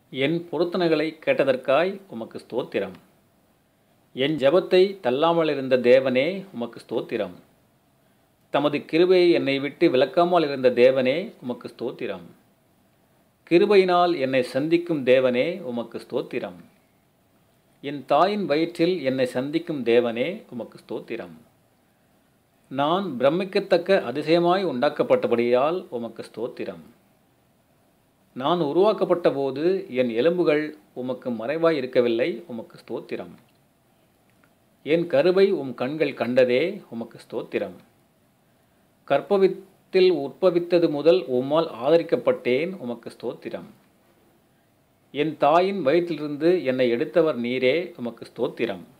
என் பொருத்தனைகளை கேட்டதற்காய் உமக்கு ஸ்தோத்திரம் என் ஜெபத்தை தள்ளாமலிருந்த தேவனே உமக்கு ஸ்தோத்திரம் தமது கிருபையை என்னை விட்டு விலக்காமல் இருந்த தேவனே உமக்கு ஸ்தோத்திரம் கிருபையினால் என்னை சந்திக்கும் தேவனே உமக்கு ஸ்தோத்திரம் என் தாயின் வயிற்றில் என்னை சந்திக்கும் தேவனே உமக்கு ஸ்தோத்திரம் நான் பிரமிக்கத்தக்க அதிசயமாய் உண்டாக்கப்பட்டபடியால் உமக்கு ஸ்தோத்திரம் நான் உருவாக்கப்பட்ட போது என் எலும்புகள் உமக்கு மறைவாய் இருக்கவில்லை உமக்கு ஸ்தோத்திரம் என் கருவை உம் கண்கள் கண்டதே உமக்கு ஸ்தோத்திரம் கற்பவித்தில் உற்பவித்தது முதல் உம்மால் ஆதரிக்கப்பட்டேன் உமக்கு ஸ்தோத்திரம் என் தாயின் வயிற்றிலிருந்து என்னை எடுத்தவர் நீரே உமக்கு ஸ்தோத்திரம்